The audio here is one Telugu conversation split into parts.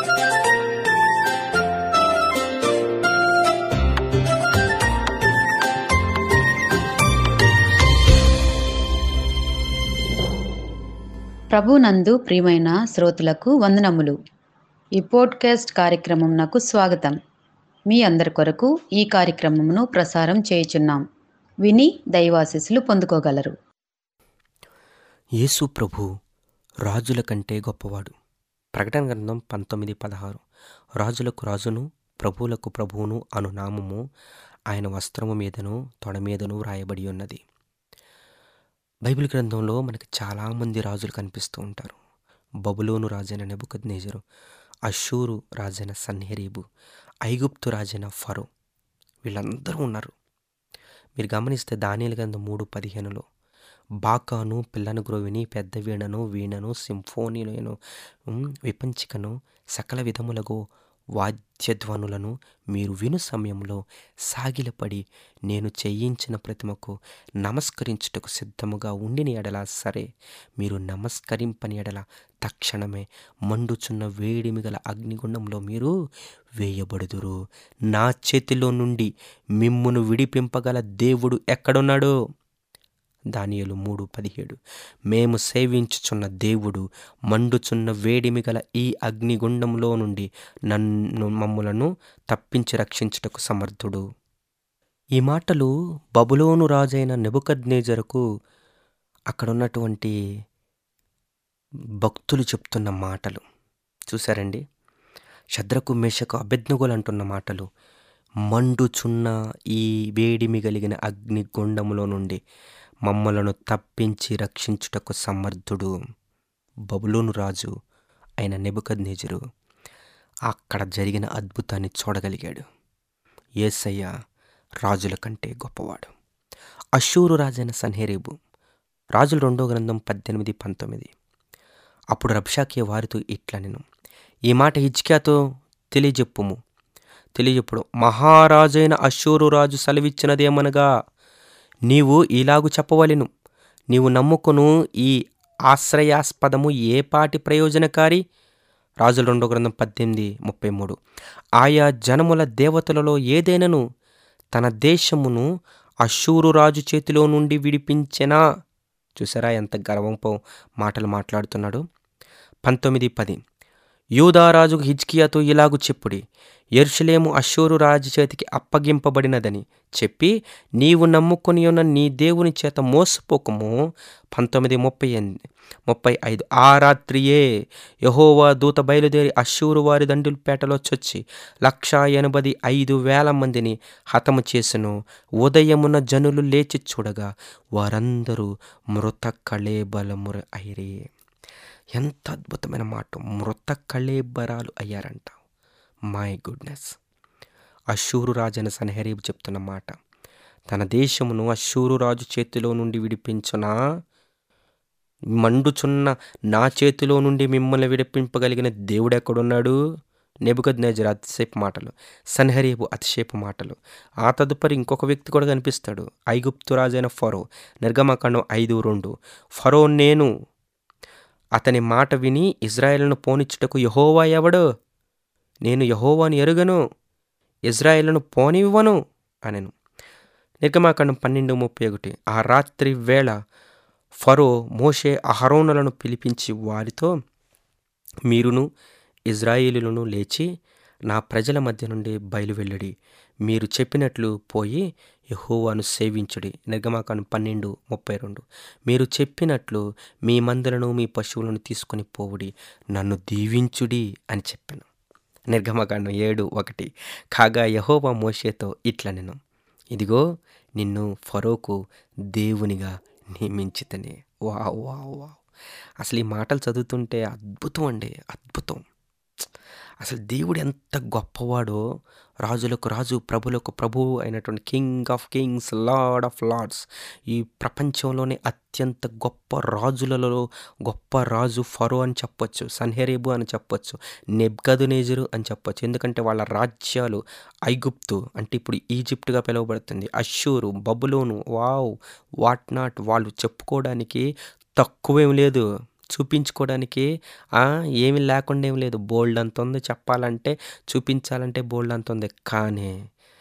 ప్రభునందు ప్రియమైన శ్రోతలకు వందనములు ఈ పోడ్కాస్ట్ కార్యక్రమం నాకు స్వాగతం మీ అందరి కొరకు ఈ కార్యక్రమమును ప్రసారం చేయుచున్నాం విని దైవాశీస్సులు పొందుకోగలరు యేసు ప్రభు రాజుల కంటే గొప్పవాడు ప్రకటన గ్రంథం పంతొమ్మిది పదహారు రాజులకు రాజును ప్రభువులకు ప్రభువును అను నామము ఆయన వస్త్రము మీదను తొడ మీదను వ్రాయబడి ఉన్నది బైబిల్ గ్రంథంలో మనకి చాలామంది రాజులు కనిపిస్తూ ఉంటారు బబులోను రాజైన నెబుకద్నేజరు అషూరు రాజైన సన్హెరీబు ఐగుప్తు రాజైన ఫరో వీళ్ళందరూ ఉన్నారు మీరు గమనిస్తే దానియలు గ్రంథం మూడు పదిహేనులో బాకాను పిల్లను గ్రోవిని పెద్ద వీణను వీణను సింఫోనీలను ఉమ్, విపంచికను సకల విధములకు వాద్యధ్వనులను మీరు విను సమయంలో సాగిలపడి నేను చేయించిన ప్రతిమకు నమస్కరించుటకు సిద్ధముగా ఉండిన ఎడల సరే మీరు నమస్కరింపని ఎడల తక్షణమే మండుచున్న వేడిమి గల అగ్నిగుండంలో మీరు వేయబడుదురు నా చేతిలో నుండి మిమ్మును విడిపింపగల దేవుడు ఎక్కడున్నాడు దానియలు మూడు పదిహేడు మేము సేవించుచున్న దేవుడు మండుచున్న వేడిమి గల ఈ అగ్నిగుండంలో నుండి నన్ను మమ్ములను తప్పించి రక్షించుటకు సమర్థుడు ఈ మాటలు బబులోను రాజైన నెబుకద్నేజరకు అక్కడ ఉన్నటువంటి భక్తులు చెప్తున్న మాటలు చూసారండి శద్రకు మేషకు అభ్యర్థుగోలు అంటున్న మాటలు మండుచున్న ఈ వేడిమి కలిగిన అగ్నిగుండములో నుండి మమ్మలను తప్పించి రక్షించుటకు సమర్థుడు బబులోను రాజు అయిన నెబుకద్నేజరు అక్కడ జరిగిన అద్భుతాన్ని చూడగలిగాడు ఏసయ్య రాజుల కంటే గొప్పవాడు అషూరు రాజైన సన్హెరేబు రాజుల రెండో గ్రంథం పద్దెనిమిది పంతొమ్మిది అప్పుడు రబ్షాకే వారితో ఇట్లా నేను ఈ మాట హిజ్కియాతో తెలియజెప్పుము తెలియజెప్పుడు మహారాజైన అషూరు రాజు సెలవిచ్చినదేమనగా నీవు ఇలాగు చెప్పవలెను నీవు నమ్ముకును ఈ ఆశ్రయాస్పదము ఏ పాటి ప్రయోజనకారి రాజుల రెండో గ్రంథం పద్దెనిమిది ముప్పై మూడు ఆయా జనముల దేవతలలో ఏదైనను తన దేశమును అషూరు రాజు చేతిలో నుండి విడిపించెనా చూసారా ఎంత గర్వంతో మాటలు మాట్లాడుతున్నాడు పంతొమ్మిది పది యూదారాజు హిజ్కియాతో ఇలాగు చెప్పుడి ఎర్షలేము అషూరు రాజు చేతికి అప్పగింపబడినదని చెప్పి నీవు నమ్ముకొని ఉన్న నీ దేవుని చేత మోసపోకము పంతొమ్మిది ముప్పై ఎనిమిది ముప్పై ఐదు ఆ రాత్రియే యహోవా దూత బయలుదేరి అషూరు వారి దండులపేటలో చొచ్చి లక్షా ఎనభై ఐదు వేల మందిని హతము చేసెను ఉదయమున జనులు లేచి చూడగా వారందరూ మృత కళేబలముర అయిరే ఎంత అద్భుతమైన మాట మృత కళేబరాలు అయ్యారంట మై గుడ్నెస్ అషూరు రాజైన సన్హరీబు చెప్తున్న మాట తన దేశమును అషూరు రాజు చేతిలో నుండి విడిపించునా మండుచున్న నా చేతిలో నుండి మిమ్మల్ని విడిపింపగలిగిన దేవుడు ఎక్కడున్నాడు నెబుకద్ నేజర్ అతిశేపు మాటలు సన్హరీబు అతిశేపు మాటలు ఆ తదుపరి ఇంకొక వ్యక్తి కూడా కనిపిస్తాడు ఐగుప్తు రాజైన ఫరో నిర్గమకాండం ఐదు రెండు ఫరో నేను అతని మాట విని ఇజ్రాయేల్ను పోనిచ్చుటకు యహోవా ఎవడు నేను యహోవాని ఎరుగను ఇజ్రాయేల్ను పోనివ్వను అనెను నిర్గమాకాండం పన్నెండు ముప్పై ఒకటి ఆ రాత్రి వేళ ఫరో మోషే అహరోనులను పిలిపించి వారితో మీరును ఇజ్రాయేలులను లేచి నా ప్రజల మధ్య నుండి బయలువెళ్ళడి మీరు చెప్పినట్లు పోయి యహోవాను సేవించుడి నిర్గమాకాండం పన్నెండు ముప్పై రెండు మీరు చెప్పినట్లు మీ మందలను మీ పశువులను తీసుకొని పోవుడి నన్ను దీవించుడి అని చెప్పాను నిర్గమకాండం ఏడు ఒకటి కాగా యహోవా మోషేతో ఇట్లా నేను ఇదిగో నిన్ను ఫరోకు దేవునిగా నియమించితనే వా వా వా అసలు ఈ మాటలు చదువుతుంటే అద్భుతం అండి అద్భుతం అసలు దేవుడు ఎంత గొప్పవాడో రాజులకు రాజు ప్రభులకు ప్రభువు అయినటువంటి king of kings lord of lords ఈ ప్రపంచంలోనే అత్యంత గొప్ప రాజులలో గొప్ప రాజు ఫరో అని చెప్పొచ్చు సన్హెరేబు అని చెప్పొచ్చు నెబ్గదునేజరు అని చెప్పొచ్చు ఎందుకంటే వాళ్ళ రాజ్యాలు ఐగుప్తు అంటే ఇప్పుడు ఈజిప్ట్గా పిలువబడుతుంది అషూరు బబులోను వావ్ వాట్ నాట్ వాళ్ళు చెప్పుకోవడానికి తక్కువేం లేదు చూపించుకోవడానికి ఆ, ఏమీ లేకుండా ఏం లేదు బోల్డ్ అంత ఉంది చెప్పాలంటే చూపించాలంటే బోల్డ్ అంత ఉంది కానీ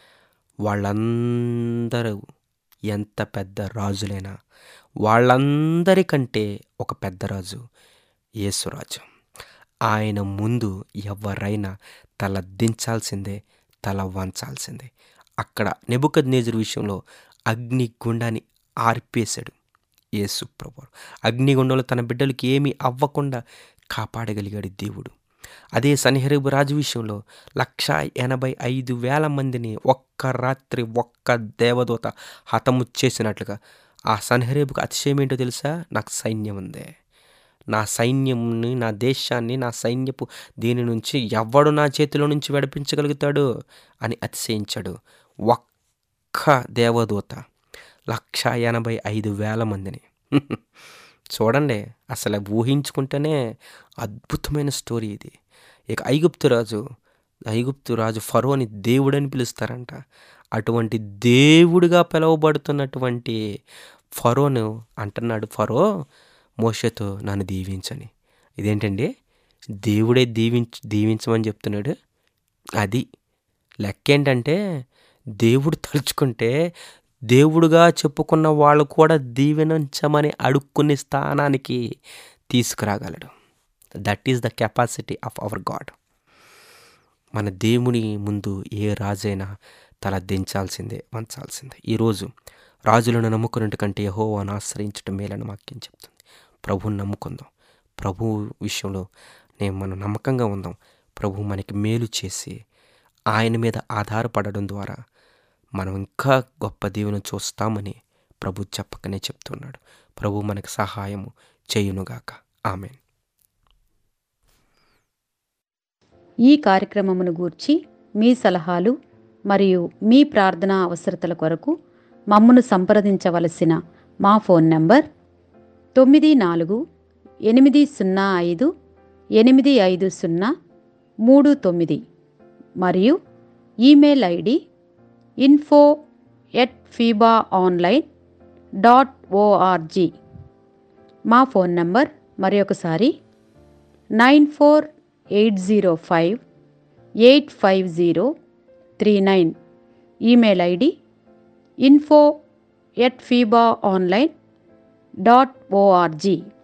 వాళ్ళందరూ ఎంత పెద్ద రాజులైనా వాళ్ళందరికంటే ఒక పెద్ద రాజు యేసురాజు ఆయన ముందు ఎవరైనా తల దించాల్సిందే తల వంచాల్సిందే అక్కడ నెబుకద్నేజర్ విషయంలో అగ్నిగుండాన్ని ఆర్పేశాడు యేసు ప్రభు అగ్నిగుండంలో తన బిడ్డలకి ఏమీ అవ్వకుండా కాపాడగలిగాడు దేవుడు అదే సన్హెరబు రాజు విషయంలో లక్ష ఎనభై ఐదు వేల మందిని ఒక్క రాత్రి ఒక్క దేవదూత హతము చేసినట్లుగా ఆ సన్హెరేబుకు అతిశయం ఏంటో తెలుసా నాకు సైన్యం ఉంది నా సైన్యంని నా దేశాన్ని నా సైన్యపు దీని నుంచి ఎవడు నా చేతిలో నుంచి విడిపించగలుగుతాడు అని అతిశయించాడు ఒక్క దేవదూత లక్ష ఎనభై ఐదు వేల మందిని చూడండి అసలు ఊహించుకుంటేనే అద్భుతమైన స్టోరీ ఇది ఇక ఐగుప్తు రాజు ఐగుప్తు రాజు ఫరోని దేవుడని పిలుస్తారంట అటువంటి దేవుడిగా పిలువబడుతున్నటువంటి ఫరోను అంటున్నాడు ఫరో మోషతో నన్ను దీవించని ఇదేంటండి దేవుడే దీవించ దీవించమని చెప్తున్నాడు అది లెక్క ఏంటంటే దేవుడు తలుచుకుంటే దేవుడుగా చెప్పుకున్న వాళ్ళు కూడా దీవెనించమని అడుక్కునే స్థానానికి తీసుకురాగలడు that is the capacity of our God మన దేవుని ముందు ఏ రాజైనా తల దించాల్సిందే వంచాల్సిందే ఈరోజు రాజులను నమ్ముకున్నట్టు కంటే యహోవాను ఆశ్రయించడం మేలని వాక్యం చెప్తుంది ప్రభువుని నమ్ముకుందాం ప్రభు విషయంలో నేను మనం నమ్మకంగా ఉందాం ప్రభు మనకి మేలు చేసి ఆయన మీద ఆధారపడడం ద్వారా మనం ఇంకా గొప్ప దేవుని చూస్తామని ప్రభు చెప్పకనే చెప్తున్నాడు ప్రభు మనకు సహాయము చేయునుగాక ఆమెన్ ఈ కార్యక్రమమును గూర్చి మీ సలహాలు మరియు మీ ప్రార్థనా అవసరతల కొరకు మమ్మను సంప్రదించవలసిన మా ఫోన్ నంబర్ తొమ్మిది నాలుగు ఎనిమిది సున్నా ఐదు ఎనిమిది ఐదు సున్నా మూడు తొమ్మిది మరియు email ID info at FIBA online dot ORG మా ఫోన్ నంబర్ మరి ఒకసారి nine four eight zero five eight five zero three nine email ID info at FIBA online dot ORG